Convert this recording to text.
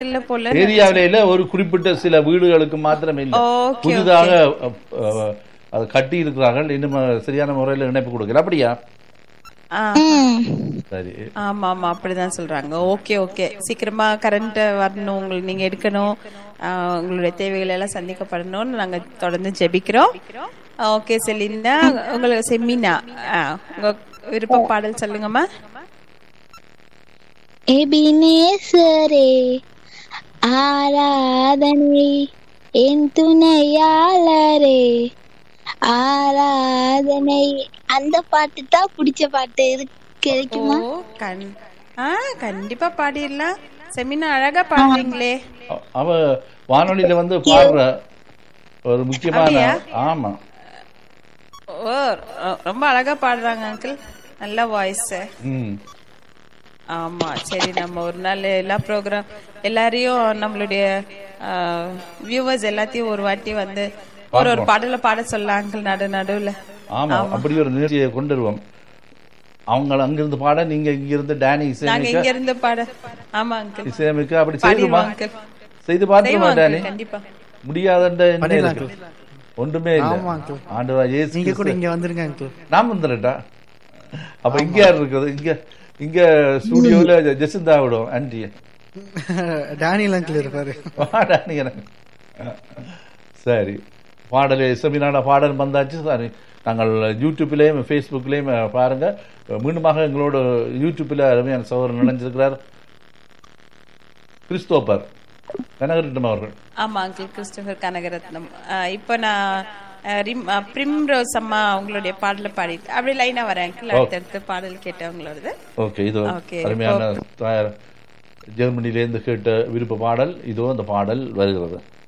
இல்ல போல ஏரியாவில இல்ல ஒரு குறிப்பிட்ட சில வீடுகளுக்கு மாத்திரம் இல்ல ஓகே புதிதாக அஹ், அஹ், அது கட்டி இருக்கிறார்கள் இன்னும் சரியான முறையில் இணைப்பு கொடுக்கல அப்படியா ஆ, சரி ஆமா ஆமா அப்படிதான் சொல்றாங்க ஓகே ஓகே சீக்கிரமா கரண்ட் வரணும் உங்களுக்கு நீங்க எடுக்கணும் ஆ, உங்களுடைய தேவைகள் எல்லாம் சந்திக்கப்படணும்னு நாங்க தொடர்ந்து ஜெபிக்கிறோம் ஓகே செலினா உங்களுக்கு செமினா ஆ, உங்க விருப்ப பாடல் சொல்லுங்கம்மா எபினேசரே ஆராதனை என் துணையாளரே ஆராதனை அந்த பாட்டு தான் பிடிச்ச பாட்டு இது ஓ கிடைக்குமா கண் ஆ கண்டிப்பா பாடிடலாம் செமினா அழகா பாடுறீங்களே அ- அவ வானொலியில வந்து பாடுற ஒரு முக்கியமான அப்படியா? ஆமா ஓ ரொ- ரொம்ப அழகா பாடுறாங்க அங்கிள் நல்ல வாய்ஸ் ம் ஆமா சரி நம்ம ஒரு நாள் எல்லா ப்ரோக்ராம் எல்லாரையும் நம்மளுடைய வியூவர்ஸ் எல்லாத்தையும் ஒரு வாட்டி வந்து ஒரு ஒரு பாடல பாட சொல்லலாம் அங்கிள் நடு நடுவுல ஆமா அப்படி ஒரு நிகழ்ச்சியை கொண்டு வருவோம் அவங்க அங்கிருந்து பாட நீங்க இங்கிருந்து டேனி நாங்க இசையமைக்க இங்க இருந்து பாட ஆமா அங்கிள் இசையமைக்க அப்படி பாடிடுவோம் செய்துமா அங்கிள் செய்து பார்த்துமா செய்வோம் டேனி uncle, கண்டிப்பா முடியாதன்ற என்ன பண்ணிடலாம் இருக்கு? ஒன்றுமே இல்ல ஆமா, uncle. ஆண்டவா இயேசு நீங்க கூட கிறிஸ்து- இங்க வந்துருங்க அங்கிள் நான் வந்துடட்டா அப்ப இங்க யார் இருக்குது இங்க இங்க ஸ்டுடியோல ஜெசிந்தா விடும் ஆன்டி டேனியல் அங்கிள் இருப்பாரு வாடா நீ எனக்கு சரி பாடல் செமினான பாடல் வந்தாச்சு சரி நாங்கள் யூடியூப்லேயும் ஃபேஸ்புக்லேயும் பாருங்க மீண்டுமாக எங்களோட யூடியூப்பில் அருமையான சகோதரர் நினைஞ்சிருக்கிறார் கிறிஸ்தோப்பர் கனகரிட்டம் அவர்கள் ஆமா அங்கிள் கிறிஸ்டோபர் கனகரத்னம் ஆ, இப்போ நான் ஆ, ரிம் ஆ, பிரிம்ரோஸ் அம்மா அவங்களுடைய பாடல பாடிட்டு அப்படி லைனா வரேன் அங்கிள் அடுத்தடுத்து பாடல் கேட்டவங்களோடது ஓகே இது Okay, அருமையான தாயார் ஜெர்மனிலேருந்து கேட்ட விருப்ப பாடல் இதோ அந்த பாடல் வருகிறது